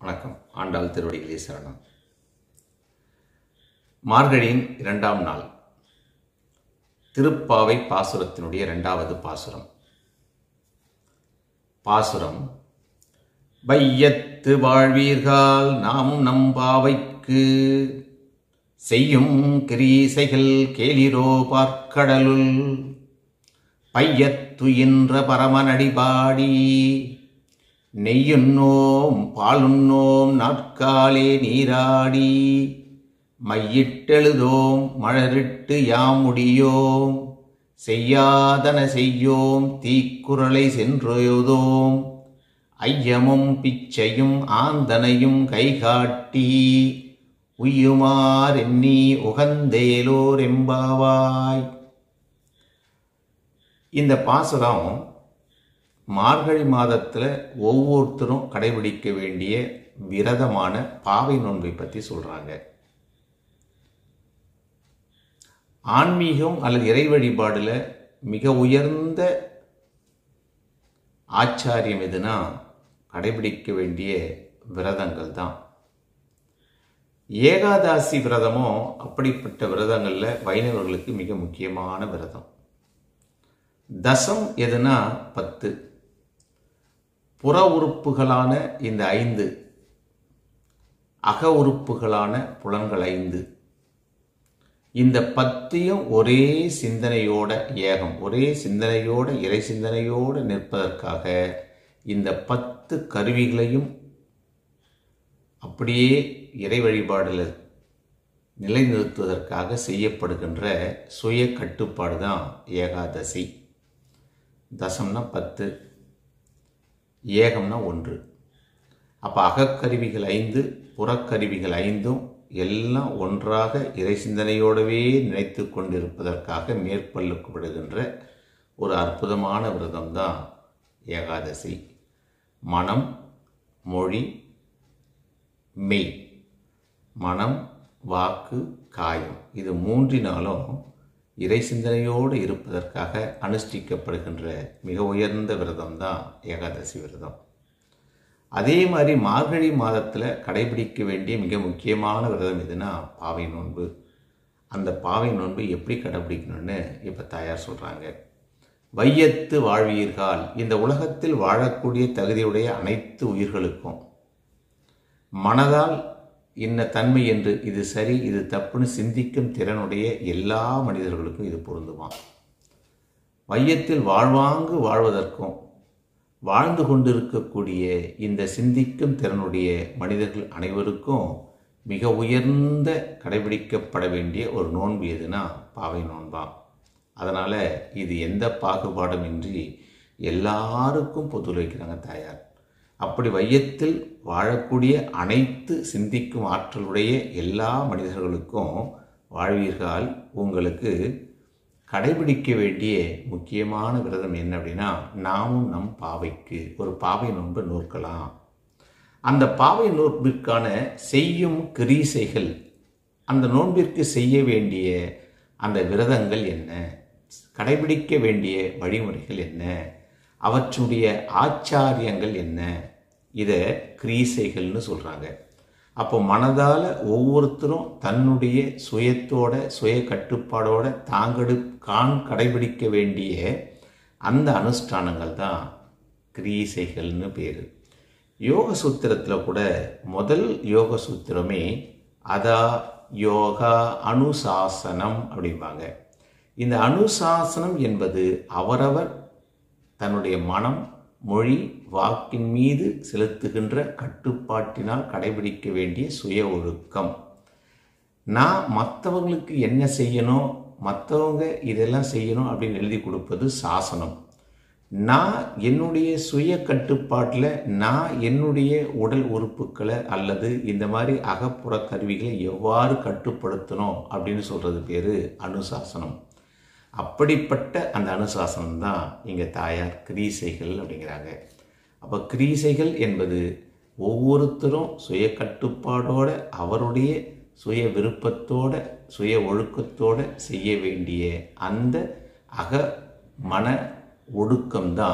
வணக்கம் ஆண்டாள் திருவடிகளே சரணம் மார்கழியின் இரண்டாம் நாள் திருப்பாவை பாசுரத்தினுடைய இரண்டாவது பாசுரம் பாசுரம் வையத்து வாழ்வீர்கள் நாம் நம் பாவைக்கு செய்யும் கிரீசைகள் கேளிரோ பார்க்கடலுள் பையத்துயின்ற பரமனடிபாடி நெய்யுண்ணோம் பாலுண்ணோம் நாட்காலே நீராடி மையிட்டெழுதோம் மலரிட்டு யாம் முடியோம் செய்யாதன செய்யோம் தீக்குறளை சென்றோதோம் ஐயமும் பிச்சையும் ஆந்தனையும் கைகாட்டி உய்யுமாறெண்ணி உகந்தேலோர் எம்பாவாய் இந்த பாசுரம் மார்கழி மாதத்தில் ஒவ்வொருத்தரும் கடைபிடிக்க வேண்டிய விரதமான பாவை நோன்பை பற்றி சொல்கிறாங்க ஆன்மீகம் அல்லது இறை வழிபாடில் மிக உயர்ந்த ஆச்சாரியம் எதுனா கடைபிடிக்க வேண்டிய விரதங்கள் தான் ஏகாதாசி விரதமும் அப்படிப்பட்ட விரதங்களில் வைணவர்களுக்கு மிக முக்கியமான விரதம் தசம் எதுனா பத்து புற உறுப்புகளான இந்த ஐந்து அக உறுப்புகளான புலன்கள் ஐந்து இந்த பத்தையும் ஒரே சிந்தனையோட ஏகம் ஒரே சிந்தனையோட இறை சிந்தனையோடு நிற்பதற்காக இந்த பத்து கருவிகளையும் அப்படியே இறை வழிபாடில் நிலைநிறுத்துவதற்காக செய்யப்படுகின்ற சுய கட்டுப்பாடு தான் ஏகாதசி தசம்னா பத்து ஏகம்னா ஒன்று அப்போ அகக்கருவிகள் ஐந்து புறக்கருவிகள் ஐந்தும் எல்லாம் ஒன்றாக இறை சிந்தனையோடவே நினைத்து கொண்டிருப்பதற்காக மேற்கொள்ளப்படுகின்ற ஒரு அற்புதமான விரதம் தான் ஏகாதசி மனம் மொழி மெய் மனம் வாக்கு காயம் இது மூன்றினாலும் இறை சிந்தனையோடு இருப்பதற்காக அனுஷ்டிக்கப்படுகின்ற மிக உயர்ந்த விரதம் தான் ஏகாதசி விரதம் அதே மாதிரி மார்கழி மாதத்தில் கடைபிடிக்க வேண்டிய மிக முக்கியமான விரதம் எதுனா பாவை நோன்பு அந்த பாவை நோன்பு எப்படி கடைபிடிக்கணும்னு இப்போ தாயார் சொல்கிறாங்க வையத்து வாழ்வீர்கள் இந்த உலகத்தில் வாழக்கூடிய தகுதியுடைய அனைத்து உயிர்களுக்கும் மனதால் இன்ன தன்மை என்று இது சரி இது தப்புன்னு சிந்திக்கும் திறனுடைய எல்லா மனிதர்களுக்கும் இது பொருந்துமா வையத்தில் வாழ்வாங்கு வாழ்வதற்கும் வாழ்ந்து கொண்டிருக்கக்கூடிய இந்த சிந்திக்கும் திறனுடைய மனிதர்கள் அனைவருக்கும் மிக உயர்ந்த கடைபிடிக்கப்பட வேண்டிய ஒரு நோன்பு எதுனா பாவை நோன்பா அதனால் இது எந்த பாகுபாடும் இன்றி எல்லாருக்கும் பொது வைக்கிறாங்க தாயார் அப்படி வையத்தில் வாழக்கூடிய அனைத்து சிந்திக்கும் ஆற்றலுடைய எல்லா மனிதர்களுக்கும் வாழ்வீர்கள் உங்களுக்கு கடைபிடிக்க வேண்டிய முக்கியமான விரதம் என்ன அப்படின்னா நாமும் நம் பாவைக்கு ஒரு பாவை நோன்பு நோக்கலாம் அந்த பாவை நோன்பிற்கான செய்யும் கிரீசைகள் அந்த நோன்பிற்கு செய்ய வேண்டிய அந்த விரதங்கள் என்ன கடைபிடிக்க வேண்டிய வழிமுறைகள் என்ன அவற்றுடைய ஆச்சாரியங்கள் என்ன இதை கிரீசைகள்னு சொல்கிறாங்க அப்போ மனதால் ஒவ்வொருத்தரும் தன்னுடைய சுயத்தோட சுய கட்டுப்பாடோட தாங்கடு கான் கடைபிடிக்க வேண்டிய அந்த அனுஷ்டானங்கள் தான் கிரீசைகள்னு பேர் யோக சூத்திரத்தில் கூட முதல் யோக சூத்திரமே அதா யோகா அனுசாசனம் அப்படிம்பாங்க இந்த அனுசாசனம் என்பது அவரவர் தன்னுடைய மனம் மொழி வாக்கின் மீது செலுத்துகின்ற கட்டுப்பாட்டினால் கடைபிடிக்க வேண்டிய சுய ஒழுக்கம் நான் மற்றவங்களுக்கு என்ன செய்யணும் மற்றவங்க இதெல்லாம் செய்யணும் அப்படின்னு எழுதி கொடுப்பது சாசனம் நான் என்னுடைய சுய கட்டுப்பாட்டில் நான் என்னுடைய உடல் உறுப்புகளை அல்லது இந்த மாதிரி அகப்புற கருவிகளை எவ்வாறு கட்டுப்படுத்தணும் அப்படின்னு சொல்கிறது பேர் அனுசாசனம் அப்படிப்பட்ட அந்த அனுசாசனம் தான் இங்கே தாயார் கிரீசைகள் அப்படிங்கிறாங்க அப்போ கிரீசைகள் என்பது ஒவ்வொருத்தரும் சுய கட்டுப்பாடோட அவருடைய சுய விருப்பத்தோட சுய ஒழுக்கத்தோட செய்ய வேண்டிய அந்த அக மன ஒடுக்கம்தான்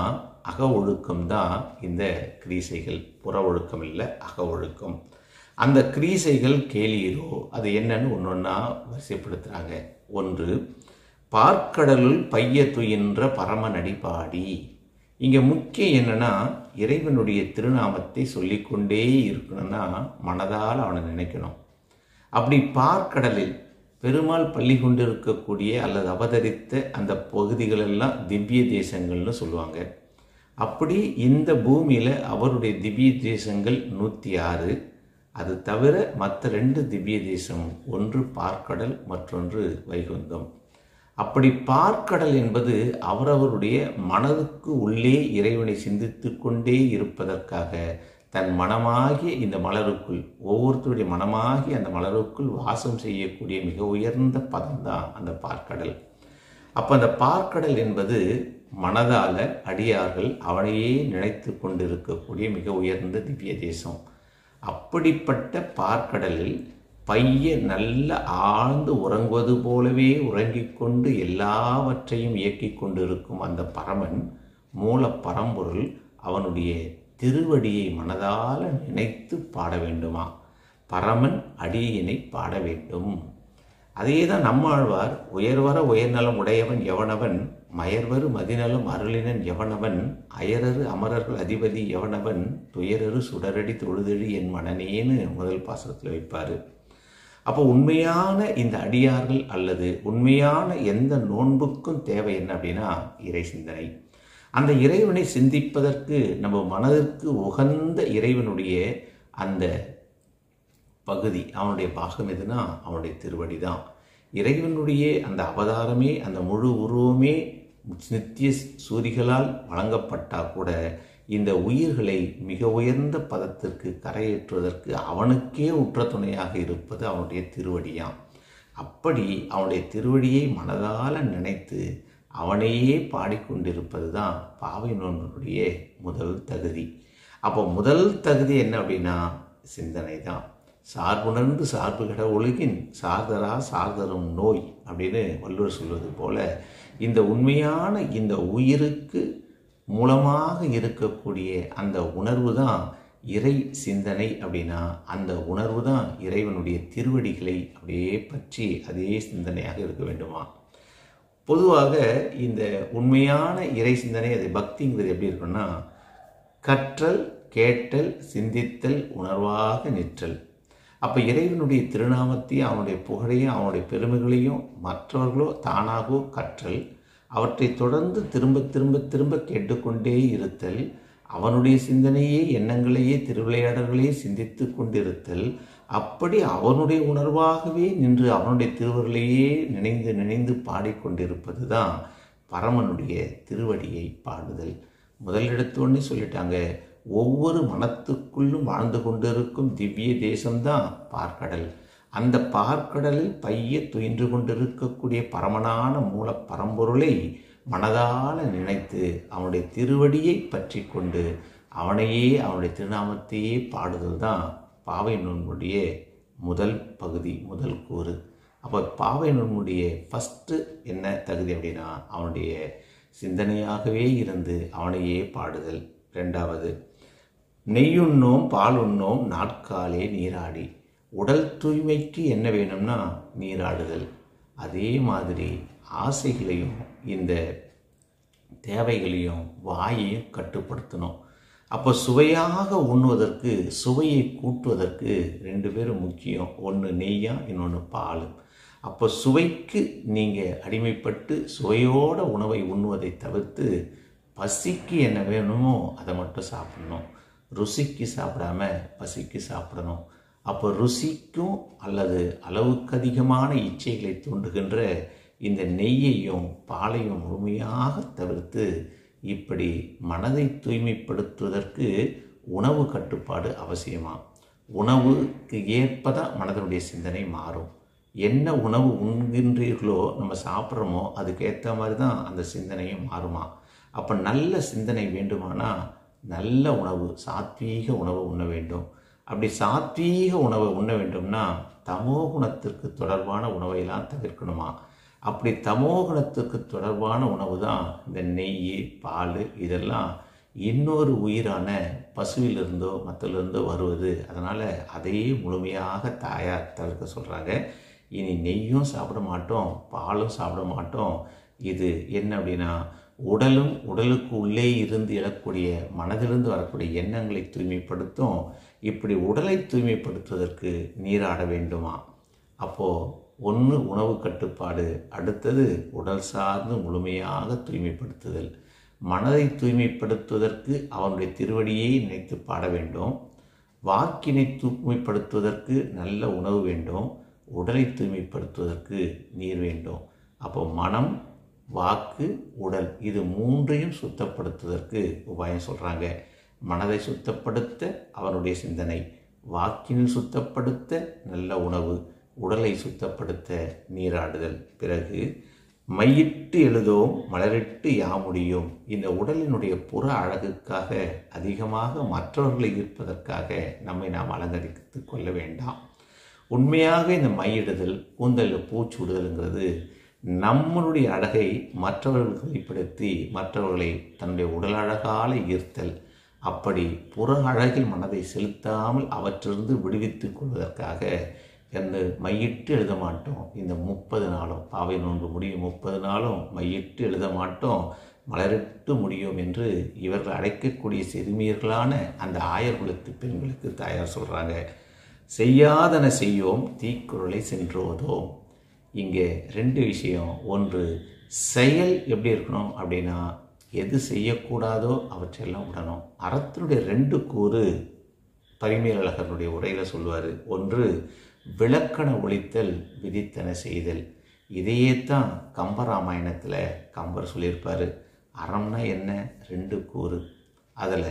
அக ஒழுக்கம் தான் இந்த கிரீசைகள் புற ஒழுக்கம் இல்லை அக ஒழுக்கம் அந்த கிரீசைகள் கேளீரோ அது என்னன்னு ஒன்று ஒன்றா வரிசைப்படுத்துகிறாங்க ஒன்று பார்க்கடலுள் பைய துயின்ற பரம நடிபாடி இங்கே முக்கியம் என்னன்னா இறைவனுடைய திருநாமத்தை சொல்லிக்கொண்டே இருக்கணும்னா மனதால் அவனை நினைக்கணும் அப்படி பார்க்கடலில் பெருமாள் பள்ளி கொண்டு இருக்கக்கூடிய அல்லது அவதரித்த அந்த பகுதிகளெல்லாம் திவ்ய தேசங்கள்னு சொல்லுவாங்க அப்படி இந்த பூமியில் அவருடைய திவ்ய தேசங்கள் நூற்றி ஆறு அது தவிர மற்ற ரெண்டு திவ்ய தேசம் ஒன்று பார்க்கடல் மற்றொன்று வைகுந்தம் அப்படி பார்க்கடல் என்பது அவரவருடைய மனதுக்கு உள்ளே இறைவனை சிந்தித்து கொண்டே இருப்பதற்காக தன் மனமாகிய இந்த மலருக்குள் ஒவ்வொருத்தருடைய மனமாகிய அந்த மலருக்குள் வாசம் செய்யக்கூடிய மிக உயர்ந்த பதம் தான் அந்த பார்க்கடல் அப்போ அந்த பார்க்கடல் என்பது மனதால் அடியார்கள் அவனையே நினைத்து கொண்டிருக்கக்கூடிய மிக உயர்ந்த திவ்ய தேசம் அப்படிப்பட்ட பார்க்கடலில் பைய நல்ல ஆழ்ந்து உறங்குவது போலவே உறங்கிக் கொண்டு எல்லாவற்றையும் இயக்கிக் கொண்டிருக்கும் அந்த பரமன் மூல பரம்பொருள் அவனுடைய திருவடியை மனதால் நினைத்து பாட வேண்டுமா பரமன் அடியினை பாட வேண்டும் அதே தான் நம்மாழ்வார் உயர்வர உயர்நலம் உடையவன் எவனவன் மயர்வரு மதிநலம் அருளினன் எவனவன் அயரரு அமரர்கள் அதிபதி எவனவன் துயரரு சுடரடி தொழுதழி என் மனநேன்னு முதல் பாசனத்தில் வைப்பார் அப்போ உண்மையான இந்த அடியார்கள் அல்லது உண்மையான எந்த நோன்புக்கும் தேவை என்ன அப்படின்னா இறை சிந்தனை அந்த இறைவனை சிந்திப்பதற்கு நம்ம மனதிற்கு உகந்த இறைவனுடைய அந்த பகுதி அவனுடைய பாகம் எதுனா அவனுடைய திருவடி தான் இறைவனுடைய அந்த அவதாரமே அந்த முழு உருவமே நித்திய சூரிகளால் வழங்கப்பட்டா கூட இந்த உயிர்களை மிக உயர்ந்த பதத்திற்கு கரையேற்றுவதற்கு அவனுக்கே உற்ற துணையாக இருப்பது அவனுடைய திருவடியாம் அப்படி அவனுடைய திருவடியை மனதால் நினைத்து அவனையே பாடிக்கொண்டிருப்பது தான் பாவை நோன்பனுடைய முதல் தகுதி அப்போ முதல் தகுதி என்ன அப்படின்னா சிந்தனை தான் சார்புணர்ந்து சார்பு கட ஒழுகின் சார்தரா சார்தரும் நோய் அப்படின்னு வள்ளுவர் சொல்வது போல இந்த உண்மையான இந்த உயிருக்கு மூலமாக இருக்கக்கூடிய அந்த உணர்வு தான் இறை சிந்தனை அப்படின்னா அந்த உணர்வு தான் இறைவனுடைய திருவடிகளை அப்படியே பற்றி அதே சிந்தனையாக இருக்க வேண்டுமா பொதுவாக இந்த உண்மையான இறை சிந்தனை அது பக்திங்கிறது எப்படி இருக்குன்னா கற்றல் கேட்டல் சிந்தித்தல் உணர்வாக நிற்றல் அப்போ இறைவனுடைய திருநாமத்தையும் அவனுடைய புகழையும் அவனுடைய பெருமைகளையும் மற்றவர்களோ தானாகவோ கற்றல் அவற்றை தொடர்ந்து திரும்ப திரும்ப திரும்ப கேட்டுக்கொண்டே இருத்தல் அவனுடைய சிந்தனையே எண்ணங்களையே திருவிளையாடல்களையே சிந்தித்து கொண்டிருத்தல் அப்படி அவனுடைய உணர்வாகவே நின்று அவனுடைய திருவர்களையே நினைந்து நினைந்து பாடிக்கொண்டிருப்பது தான் பரமனுடைய திருவடியை பாடுதல் முதல் எடுத்தோடனே சொல்லிட்டாங்க ஒவ்வொரு மனத்துக்குள்ளும் வாழ்ந்து கொண்டிருக்கும் திவ்ய தேசம்தான் பார்க்கடல் அந்த பார்க்கடலில் பைய துயின்று கொண்டிருக்கக்கூடிய பரமனான மூல பரம்பொருளை மனதால் நினைத்து அவனுடைய திருவடியை பற்றி கொண்டு அவனையே அவனுடைய திருநாமத்தையே பாடுதல் தான் பாவை நூன்முடைய முதல் பகுதி முதல் கூறு அப்போ பாவை நூன்முடைய ஃபஸ்ட்டு என்ன தகுதி அப்படின்னா அவனுடைய சிந்தனையாகவே இருந்து அவனையே பாடுதல் ரெண்டாவது நெய்யுண்ணோம் பால் உண்ணோம் நாட்காலே நீராடி உடல் தூய்மைக்கு என்ன வேணும்னா நீராடுதல் அதே மாதிரி ஆசைகளையும் இந்த தேவைகளையும் வாயையும் கட்டுப்படுத்தணும் அப்போ சுவையாக உண்ணுவதற்கு சுவையை கூட்டுவதற்கு ரெண்டு பேரும் முக்கியம் ஒன்று நெய்யா இன்னொன்று பால் அப்போ சுவைக்கு நீங்கள் அடிமைப்பட்டு சுவையோட உணவை உண்ணுவதை தவிர்த்து பசிக்கு என்ன வேணுமோ அதை மட்டும் சாப்பிடணும் ருசிக்கு சாப்பிடாம பசிக்கு சாப்பிடணும் அப்போ ருசிக்கும் அல்லது அளவுக்கு அதிகமான இச்சைகளை தூண்டுகின்ற இந்த நெய்யையும் பாலையும் முழுமையாக தவிர்த்து இப்படி மனதை தூய்மைப்படுத்துவதற்கு உணவு கட்டுப்பாடு அவசியமா உணவுக்கு ஏற்பதான் மனதனுடைய சிந்தனை மாறும் என்ன உணவு உண்கின்றீர்களோ நம்ம சாப்பிட்றோமோ அதுக்கேற்ற மாதிரி தான் அந்த சிந்தனையும் மாறுமா அப்போ நல்ல சிந்தனை வேண்டுமானா நல்ல உணவு சாத்வீக உணவு உண்ண வேண்டும் அப்படி சாத்வீக உணவை உண்ண வேண்டும்னா தமோ குணத்திற்கு தொடர்பான உணவையெல்லாம் தவிர்க்கணுமா அப்படி தமோ குணத்துக்கு தொடர்பான உணவு தான் இந்த நெய் பால் இதெல்லாம் இன்னொரு உயிரான பசுவிலிருந்தோ மற்றலிருந்தோ வருவது அதனால் அதையே முழுமையாக தாயார் தவிர்க்க சொல்கிறாங்க இனி நெய்யும் சாப்பிட மாட்டோம் பாலும் சாப்பிட மாட்டோம் இது என்ன அப்படின்னா உடலும் உடலுக்கு உள்ளே இருந்து எழக்கூடிய மனதிலிருந்து வரக்கூடிய எண்ணங்களை தூய்மைப்படுத்தும் இப்படி உடலை தூய்மைப்படுத்துவதற்கு நீராட வேண்டுமா அப்போது ஒன்று உணவு கட்டுப்பாடு அடுத்தது உடல் சார்ந்து முழுமையாக தூய்மைப்படுத்துதல் மனதை தூய்மைப்படுத்துவதற்கு அவனுடைய திருவடியை நினைத்து பாட வேண்டும் வாக்கினை தூய்மைப்படுத்துவதற்கு நல்ல உணவு வேண்டும் உடலை தூய்மைப்படுத்துவதற்கு நீர் வேண்டும் அப்போ மனம் வாக்கு உடல் இது மூன்றையும் சுத்தப்படுத்துவதற்கு உபாயம் சொல்கிறாங்க மனதை சுத்தப்படுத்த அவனுடைய சிந்தனை வாக்கினில் சுத்தப்படுத்த நல்ல உணவு உடலை சுத்தப்படுத்த நீராடுதல் பிறகு மையிட்டு எழுதோம் மலரிட்டு யாமுடியும் இந்த உடலினுடைய புற அழகுக்காக அதிகமாக மற்றவர்களை ஈர்ப்பதற்காக நம்மை நாம் அலங்கரித்து கொள்ள வேண்டாம் உண்மையாக இந்த மையிடுதல் கூந்தலில் பூச்சூடுதல்ங்கிறது நம்மளுடைய அழகை மற்றவர்களுக்கு வெளிப்படுத்தி மற்றவர்களை தன்னுடைய உடல் அழகால ஈர்த்தல் அப்படி புற அழகில் மனதை செலுத்தாமல் அவற்றிலிருந்து விடுவித்துக் கொள்வதற்காக என்று மையிட்டு எழுத மாட்டோம் இந்த முப்பது நாளும் பாவை நோன்பு முடியும் முப்பது நாளும் மையிட்டு எழுத மாட்டோம் மலரிட்டு முடியும் என்று இவர்கள் அழைக்கக்கூடிய சிறுமியர்களான அந்த ஆயர்குலத்து பெண்களுக்கு தாயார் சொல்கிறாங்க செய்யாதன செய்யோம் தீக்குறளை சென்றோதோம் இங்கே ரெண்டு விஷயம் ஒன்று செயல் எப்படி இருக்கணும் அப்படின்னா எது செய்யக்கூடாதோ அவற்றெல்லாம் விடணும் அறத்தினுடைய ரெண்டு கூறு பரிமேலழகனுடைய உரையில் சொல்லுவார் ஒன்று விளக்கண ஒழித்தல் விதித்தன செய்தல் இதையே தான் கம்பராமாயணத்தில் கம்பர் சொல்லியிருப்பார் அறம்னா என்ன ரெண்டு கூறு அதில்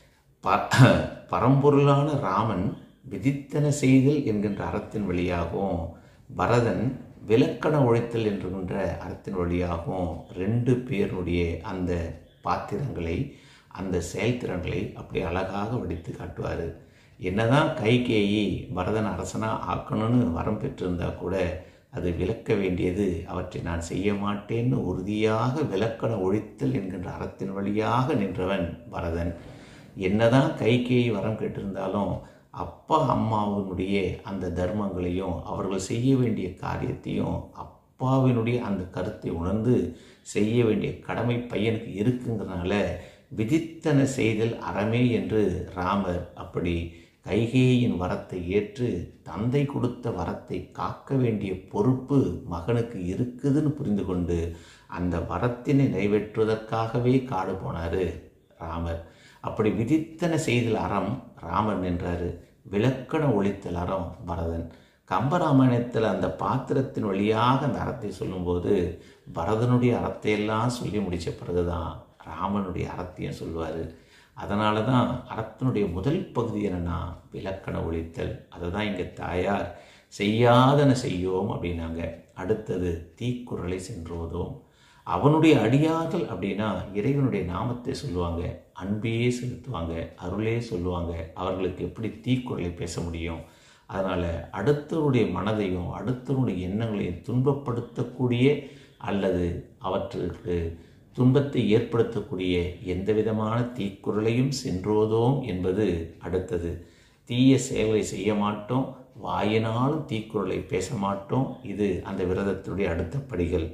ப பரம்பொருளான ராமன் விதித்தன செய்தல் என்கின்ற அறத்தின் வழியாகவும் பரதன் விலக்கண ஒழித்தல் என்கின்ற அறத்தின் வழியாகவும் ரெண்டு பேருடைய அந்த பாத்திரங்களை அந்த செயல்திறன்களை அப்படி அழகாக வடித்து காட்டுவார் என்னதான் கைகேயி பரதன் அரசனாக ஆக்கணும்னு வரம் பெற்றிருந்தா கூட அது விளக்க வேண்டியது அவற்றை நான் செய்ய மாட்டேன்னு உறுதியாக விளக்கண ஒழித்தல் என்கின்ற அறத்தின் வழியாக நின்றவன் பரதன் என்னதான் கைகேயி வரம் கேட்டிருந்தாலும் அப்பா அம்மாவினுடைய அந்த தர்மங்களையும் அவர்கள் செய்ய வேண்டிய காரியத்தையும் அப்பாவினுடைய அந்த கருத்தை உணர்ந்து செய்ய வேண்டிய கடமை பையனுக்கு இருக்குங்கிறனால விதித்தன செய்தல் அறமே என்று ராமர் அப்படி கைகேயின் வரத்தை ஏற்று தந்தை கொடுத்த வரத்தை காக்க வேண்டிய பொறுப்பு மகனுக்கு இருக்குதுன்னு புரிந்து கொண்டு அந்த வரத்தினை நிறைவேற்றுவதற்காகவே காடு போனார் ராமர் அப்படி விதித்தன செய்தல் அறம் ராமர் நின்றார் விளக்கண ஒழித்தல் அறம் பரதன் கம்பராமாயணத்தில் அந்த பாத்திரத்தின் வழியாக அந்த அறத்தை சொல்லும்போது பரதனுடைய அறத்தையெல்லாம் சொல்லி முடித்த பிறகுதான் ராமனுடைய அறத்தையும் சொல்லுவார் அதனால தான் அறத்தினுடைய முதல் பகுதி என்னன்னா விளக்கண ஒழித்தல் அதை தான் இங்கே தாயார் செய்யாதன செய்யோம் அப்படின்னாங்க அடுத்தது தீக்குறளை சென்றோதோம் அவனுடைய அடியார்கள் அப்படின்னா இறைவனுடைய நாமத்தை சொல்லுவாங்க அன்பையே செலுத்துவாங்க அருளே சொல்லுவாங்க அவர்களுக்கு எப்படி தீக்குறளை பேச முடியும் அதனால் அடுத்தவருடைய மனதையும் அடுத்தவருடைய எண்ணங்களையும் துன்பப்படுத்தக்கூடிய அல்லது அவற்றுக்கு துன்பத்தை ஏற்படுத்தக்கூடிய எந்த விதமான தீக்குறளையும் சென்றோதோம் என்பது அடுத்தது தீய செயலை செய்ய மாட்டோம் வாயினாலும் தீக்குறளை பேச மாட்டோம் இது அந்த விரதத்தினுடைய அடுத்த படிகள்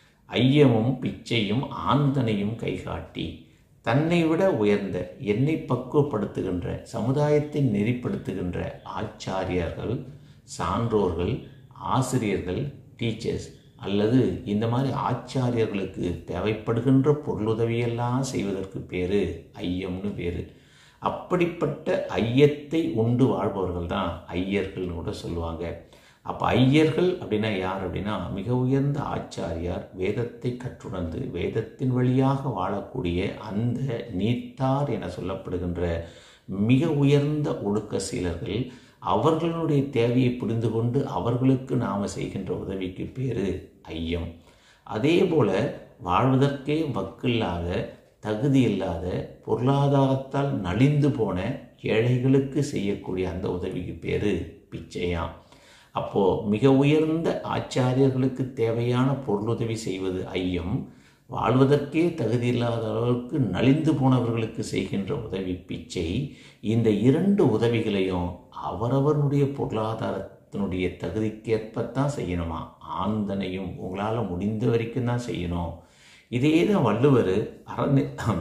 ஐயமும் பிச்சையும் ஆந்தனையும் கைகாட்டி தன்னை விட உயர்ந்த என்னை பக்குவப்படுத்துகின்ற சமுதாயத்தை நெறிப்படுத்துகின்ற ஆச்சாரியர்கள் சான்றோர்கள் ஆசிரியர்கள் டீச்சர்ஸ் அல்லது இந்த மாதிரி ஆச்சாரியர்களுக்கு தேவைப்படுகின்ற பொருளுதவியெல்லாம் செய்வதற்கு பேர் ஐயம்னு பேர் அப்படிப்பட்ட ஐயத்தை உண்டு வாழ்பவர்கள் தான் ஐயர்கள்னு கூட சொல்லுவாங்க அப்போ ஐயர்கள் அப்படின்னா யார் அப்படின்னா மிக உயர்ந்த ஆச்சாரியார் வேதத்தை கற்றுணர்ந்து வேதத்தின் வழியாக வாழக்கூடிய அந்த நீத்தார் என சொல்லப்படுகின்ற மிக உயர்ந்த ஒழுக்க சீலர்கள் அவர்களுடைய தேவையை புரிந்து கொண்டு அவர்களுக்கு நாம் செய்கின்ற உதவிக்கு பேர் ஐயம் அதே போல் வாழ்வதற்கே வக்கில்லாத தகுதி இல்லாத பொருளாதாரத்தால் நலிந்து போன ஏழைகளுக்கு செய்யக்கூடிய அந்த உதவிக்கு பேர் பிச்சையாம் அப்போது மிக உயர்ந்த ஆச்சாரியர்களுக்கு தேவையான பொருளுதவி செய்வது ஐயம் வாழ்வதற்கே தகுதி இல்லாத அளவுக்கு நலிந்து போனவர்களுக்கு செய்கின்ற உதவி பிச்சை இந்த இரண்டு உதவிகளையும் அவரவருடைய பொருளாதாரத்தினுடைய தகுதிக்கேற்பத்தான் செய்யணுமா ஆந்தனையும் உங்களால் முடிந்த வரைக்கும் தான் செய்யணும் இதே தான் வள்ளுவர் அரண்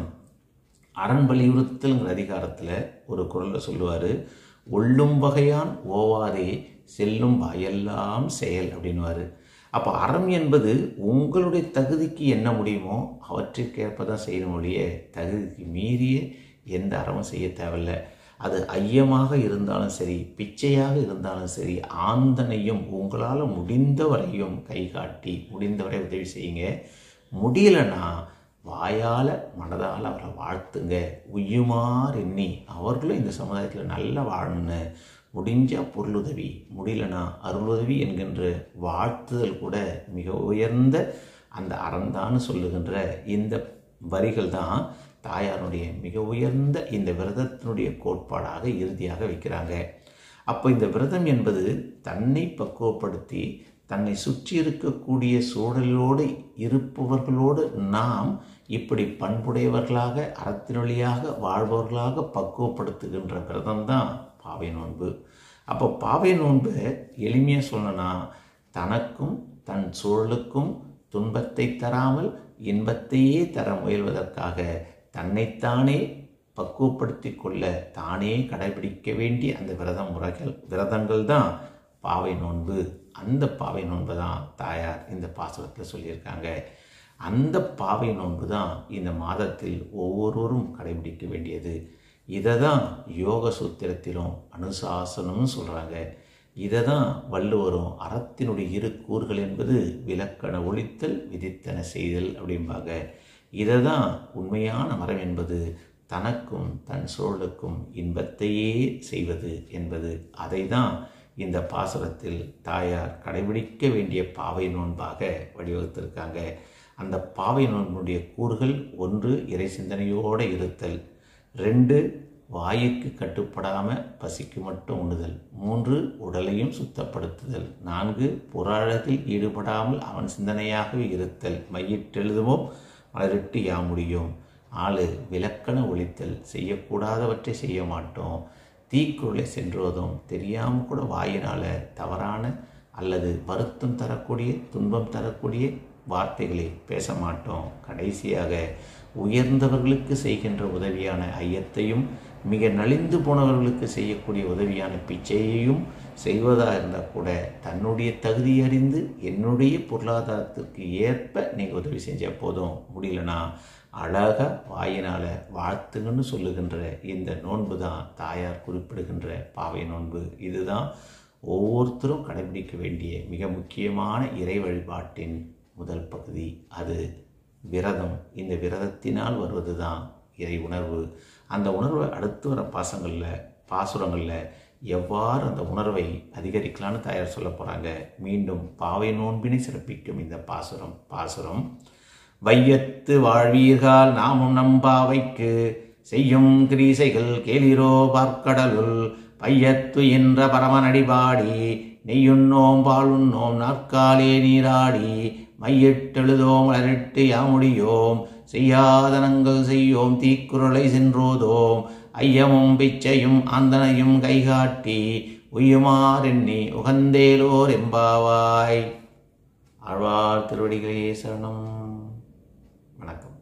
அரண் வலியுறுத்தல்ங்கிற அதிகாரத்தில் ஒரு குரலில் சொல்லுவார் ஒள்ளும் வகையான் ஓவாதே செல்லும் வாயெல்லாம் செயல் அப்படின்வாரு அப்போ அறம் என்பது உங்களுடைய தகுதிக்கு என்ன முடியுமோ அவற்றிற்கேற்ப தான் செய்யணும் ஒழிய தகுதிக்கு மீறிய எந்த அறமும் செய்ய தேவையில்லை அது ஐயமாக இருந்தாலும் சரி பிச்சையாக இருந்தாலும் சரி ஆந்தனையும் உங்களால் முடிந்தவரையும் கை காட்டி முடிந்தவரை உதவி செய்யுங்க முடியலைன்னா வாயால் மனதால் அவரை வாழ்த்துங்க உய்யுமார் எண்ணி அவர்களும் இந்த சமுதாயத்தில் நல்லா வாழணும்னு முடிஞ்சால் பொருளுதவி முடியலனா அருளுதவி என்கின்ற வாழ்த்துதல் கூட மிக உயர்ந்த அந்த அறந்தான்னு சொல்லுகின்ற இந்த வரிகள் தான் தாயாருடைய மிக உயர்ந்த இந்த விரதத்தினுடைய கோட்பாடாக இறுதியாக வைக்கிறாங்க அப்போ இந்த விரதம் என்பது தன்னை பக்குவப்படுத்தி தன்னை சுற்றி இருக்கக்கூடிய சூழலோடு இருப்பவர்களோடு நாம் இப்படி பண்புடையவர்களாக அறத்தினொழியாக வாழ்பவர்களாக பக்குவப்படுத்துகின்ற விரதம் தான் பாவை நோன்பு அப்போ பாவை நோன்பு எளிமையாக சொல்லணும்னா தனக்கும் தன் சூழலுக்கும் துன்பத்தை தராமல் இன்பத்தையே தர முயல்வதற்காக தன்னைத்தானே பக்குவப்படுத்தி கொள்ள தானே கடைபிடிக்க வேண்டிய அந்த விரதம் முறைகள் விரதங்கள் தான் பாவை நோன்பு அந்த பாவை நோன்பு தான் தாயார் இந்த பாசுரத்தில் சொல்லியிருக்காங்க அந்த பாவை நோன்பு தான் இந்த மாதத்தில் ஒவ்வொருவரும் கடைபிடிக்க வேண்டியது இதை தான் யோக சூத்திரத்திலும் அனுசாசனம்னு சொல்கிறாங்க இதை தான் வள்ளுவரும் அறத்தினுடைய இரு கூறுகள் என்பது விலக்கண ஒழித்தல் விதித்தன செய்தல் அப்படிம்பாங்க இதை தான் உண்மையான மரம் என்பது தனக்கும் தன் சூழலுக்கும் இன்பத்தையே செய்வது என்பது அதை தான் இந்த பாசுரத்தில் தாயார் கடைபிடிக்க வேண்டிய பாவை நோன்பாக வடிவகுத்திருக்காங்க அந்த பாவை நோன்பினுடைய கூறுகள் ஒன்று இறை சிந்தனையோடு இருத்தல் ரெண்டு வாயுக்கு கட்டுப்படாமல் பசிக்கு மட்டும் உண்ணுதல் மூன்று உடலையும் சுத்தப்படுத்துதல் நான்கு புற அழகில் ஈடுபடாமல் அவன் சிந்தனையாகவே இருத்தல் மையிட்டெழுதுவோம் மலரிட்டு யா முடியும் ஆளு விலக்கண ஒழித்தல் செய்யக்கூடாதவற்றை செய்ய மாட்டோம் தீக்குறளை சென்றோதும் தெரியாமல் கூட வாயினால் தவறான அல்லது வருத்தம் தரக்கூடிய துன்பம் தரக்கூடிய வார்த்தைகளை பேச மாட்டோம் கடைசியாக உயர்ந்தவர்களுக்கு செய்கின்ற உதவியான ஐயத்தையும் மிக நலிந்து போனவர்களுக்கு செய்யக்கூடிய உதவியான பிச்சையையும் செய்வதாக இருந்தால் கூட தன்னுடைய தகுதி அறிந்து என்னுடைய பொருளாதாரத்திற்கு ஏற்ப நீங்கள் உதவி செஞ்சால் போதும் முடியலனா அழகாக வாயினால் வாழ்த்துங்கன்னு சொல்லுகின்ற இந்த நோன்பு தான் தாயார் குறிப்பிடுகின்ற பாவை நோன்பு இதுதான் ஒவ்வொருத்தரும் கடைபிடிக்க வேண்டிய மிக முக்கியமான இறை வழிபாட்டின் முதல் பகுதி அது விரதம் இந்த விரதத்தினால் வருவது தான் இறை உணர்வு அந்த உணர்வை அடுத்து வர பாசங்களில் பாசுரங்களில் எவ்வாறு அந்த உணர்வை அதிகரிக்கலான்னு தயார் சொல்ல போகிறாங்க மீண்டும் பாவை நோன்பினை சிறப்பிக்கும் இந்த பாசுரம் பாசுரம் வையத்து வாழ்வீர்கள் நாமும் நம்பாவைக்கு செய்யும் கிரீசைகள் கேளிரோ பார்க்கடலுள் பையத்து என்ற பரமனடிபாடி நெய்யுண்ணோம் பாலுண்ணோம் நாற்காலே நீராடி மையிட்டெழுதோம் அலரிட்டு யாமுடியோம் செய்யாதனங்கள் செய்யோம் தீக்குறளை சென்றோதோம் ஐயமும் பிச்சையும் ஆந்தனையும் கைகாட்டி உய்யுமாறெண்ணி உகந்தேலோர் எம்பாவாய் ஆழ்வார் திருவடிகளே சரணம் வணக்கம்